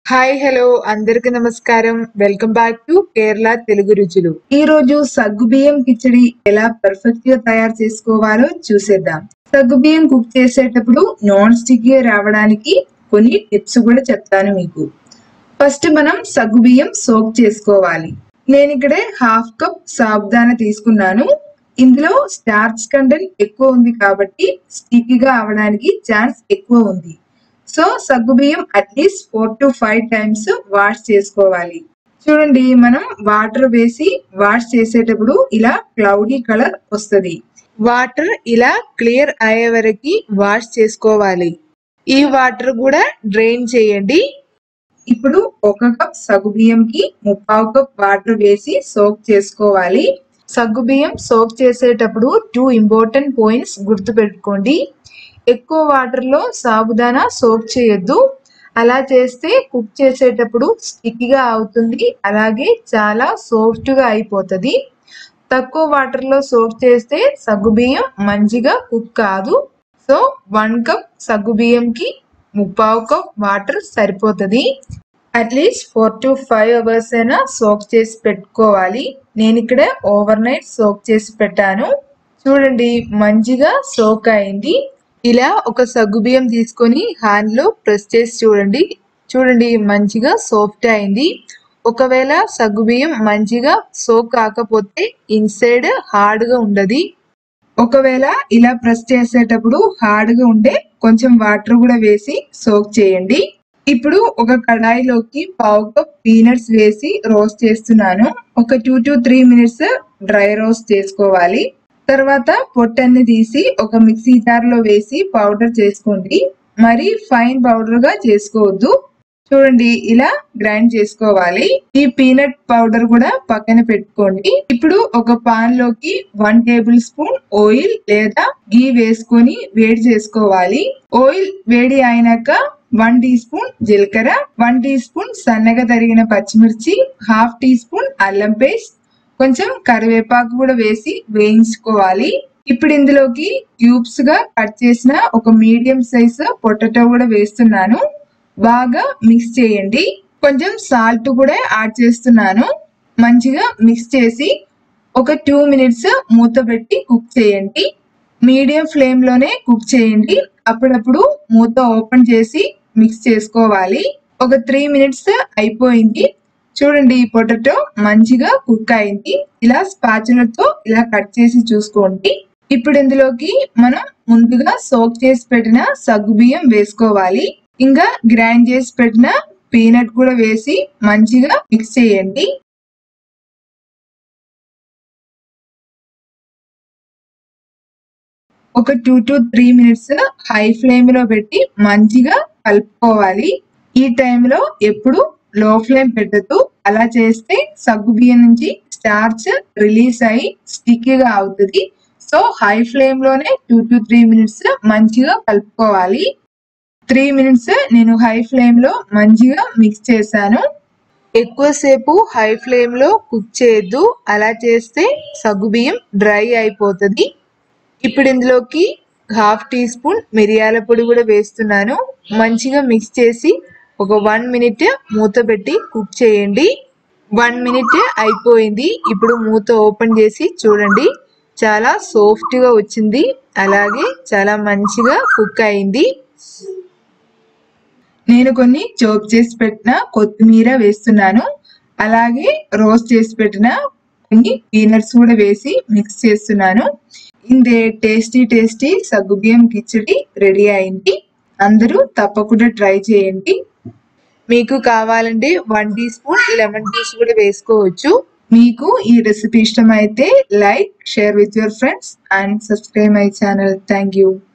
hi hello అందరికి నమస్కారం welcome back to Kerala Telugu రుచులు ఈ రోజు సగ్గుబియ్యం కిచడి ఎలా పర్ఫెక్ట్ గా తయారు చేసుకోవాలో చూసేద్దాం సగ్గుబియ్యం కుక్ చేసేటప్పుడు నాన్ స్టిక్ రావడానికి కొన్ని టిప్స్ కూడా చెప్తాను మీకు ఫస్ట్ మనం సగ్గుబియ్యం సోక్ చేసుకోవాలి నేను ఇక్కడ హాఫ్ కప్ సాబుదానా తీసుకున్నాను ఇందులో స్టార్చ్ కంటెంట్ ఎక్కువ ఉంది కాబట్టి స్టిక్కీగా అవడానికి ఛాన్స్ ఎక్కువ ఉంది సో సగ్గుబియ్యం at least four to five times wash చేసుకోవాలి చూడండి మనం వాటర్ వేసి వాష్ చేసేటప్పుడు ఇలా క్లౌడీ కలర్ వస్తుంది వాటర్ ఇలా క్లియర్ అయ్యే వరకు వాష్ చేసుకోవాలి ఈ వాటర్ కూడా డ్రైన్ చేయండి ఇప్పుడు ఒక కప్ సగ్గుబియ్యం కి ముప్పావు కప్ వాటర్ వేసి సోక్ చేసుకోవాలి సగ్గుబియ్యం సోక్ చేసేటప్పుడు టూ ఇంపార్టెంట్ పాయింట్స్ గుర్తుపెట్టుకోండి ఎక్కువ వాటర్ లో సాబుదానా సోక్ చేయొద్దు అలా చేస్తే కుక్ చేసేటప్పుడు స్టిక్గా అవుతుంది అలాగే చాలా సాఫ్ట్ గా అయిపోతుంది తక్కువ వాటర్ లో సోక్ చేస్తే సగ్గుబియ్యం మంచిగా కుక్ కాదు సో వన్ కప్ సగ్గుబియ్యంకి ముప్పావు కప్ వాటర్ సరిపోతుంది at least four to five hours అయినా సోక్ చేసి పెట్టుకోవాలి నేను ఇక్కడ ఓవర్ నైట్ సోక్ చేసి పెట్టాను చూడండి మంచిగా సోక్ అయింది ఇలా ఒక సగ్గుబియ్యం తీసుకొని హ్యాండ్ లో ప్రెస్ చేసి చూడండి చూడండి మంచిగా సాఫ్ట్ అయింది ఒకవేళ సగ్గుబియ్యం మంచిగా సోక్ కాకపోతే ఇన్సైడ్ హార్డ్ గా ఉండదు ఒకవేళ ఇలా ప్రెస్ చేసేటప్పుడు హార్డ్ గా ఉండే కొంచెం వాటర్ కూడా వేసి సోక్ చేయండి ఇప్పుడు ఒక కడాయిలోకి పావు కప్ పీనట్స్ వేసి రోస్ట్ చేస్తున్నాను ఒక two to three minutes dry roast చేసుకోవాలి తర్వాత పొట్టన్ని తీసి ఒక మిక్సీ జార్ లో వేసి పౌడర్ చేసుకోండి మరి ఫైన్ పౌడర్ గా చేసుకోవద్దు చూడండి ఇలా గ్రైండ్ చేసుకోవాలి ఈ పీనట్ పౌడర్ కూడా పక్కన పెట్టుకోండి ఇప్పుడు ఒక పాన్ లోకి వన్ టేబుల్ స్పూన్ ఆయిల్ లేదా గీ వేసుకొని వేడి చేసుకోవాలి ఆయిల్ వేడి అయినాక వన్ టీ స్పూన్ జీలకర్ర వన్ టీ స్పూన్ సన్నగా తరిగిన పచ్చిమిర్చి హాఫ్ టీ స్పూన్ అల్లం పేస్ట్ కొంచెం కరివేపాకు కూడా వేసి వేయించుకోవాలి ఇప్పుడు ఇందులోకి క్యూబ్స్ గా కట్ చేసిన ఒక మీడియం సైజ్ పొటాటో కూడా వేస్తున్నాను బాగా మిక్స్ చేయండి కొంచెం సాల్ట్ కూడా యాడ్ చేస్తున్నాను మంచిగా మిక్స్ చేసి ఒక టూ మినిట్స్ మూత పెట్టి కుక్ చేయండి మీడియం ఫ్లేమ్ లోనే కుక్ చేయండి అప్పుడప్పుడు మూత ఓపెన్ చేసి మిక్స్ చేసుకోవాలి ఒక త్రీ మినిట్స్ అయిపోయింది చూడండి ఈ పొటాటో మంచిగా కుక్ అయింది ఇలా స్పాచులతో ఇలా కట్ చేసి చూసుకోండి ఇప్పుడు ఇందులోకి మనం ముందుగా సోక్ చేసి పెట్టిన సగ్గు బియ్యం వేసుకోవాలి ఇంకా గ్రైండ్ చేసి పెట్టిన పీనట్ కూడా వేసి మంచిగా మిక్స్ చేయండి ఒక two to three minutes high flame లో పెట్టి మంచిగా కలుపుకోవాలి ఈ టైంలో ఎప్పుడు లో ఫ్లేమ్ పెట్టద్దు అలా చేస్తే సగ్గు బియ్యం నుంచి స్టార్చ్ రిలీజ్ అయ్యి స్టిక్కీగా అవుతుంది సో హై ఫ్లేమ్ లోనే టూ టు త్రీ మినిట్స్ మంచిగా కలుపుకోవాలి త్రీ మినిట్స్ నేను హై ఫ్లేమ్ లో మంచిగా మిక్స్ చేశాను ఎక్కువసేపు హై ఫ్లేమ్ లో కుక్ చేయొద్దు అలా చేస్తే సగ్గుబియ్యం డ్రై అయిపోతుంది ఇప్పుడు ఇందులోకి హాఫ్ టీ స్పూన్ మిరియాల పొడి కూడా వేస్తున్నాను మంచిగా మిక్స్ చేసి ఒక వన్ మినిట్ మూత పెట్టి కుక్ చేయండి వన్ మినిట్ అయిపోయింది ఇప్పుడు మూత ఓపెన్ చేసి చూడండి చాలా సాఫ్ట్ గా వచ్చింది అలాగే చాలా మంచిగా కుక్ అయింది నేను కొన్ని చోప్ చేసి పెట్టిన కొత్తిమీర వేస్తున్నాను అలాగే రోస్ట్ చేసి పెట్టిన కొన్ని పీనట్స్ కూడా వేసి మిక్స్ చేస్తున్నాను ఇందే టేస్టీ టేస్టీ సగ్గుబియ్యం కిచడి రెడీ అయింది అందరూ తప్పకుండా ట్రై చేయండి మీకు కావాలంటే one teaspoon lemon juice కూడా వేసుకోవచ్చు మీకు ఈ రెసిపీ ఇష్టమైతే like share with your friends and subscribe my channel thank you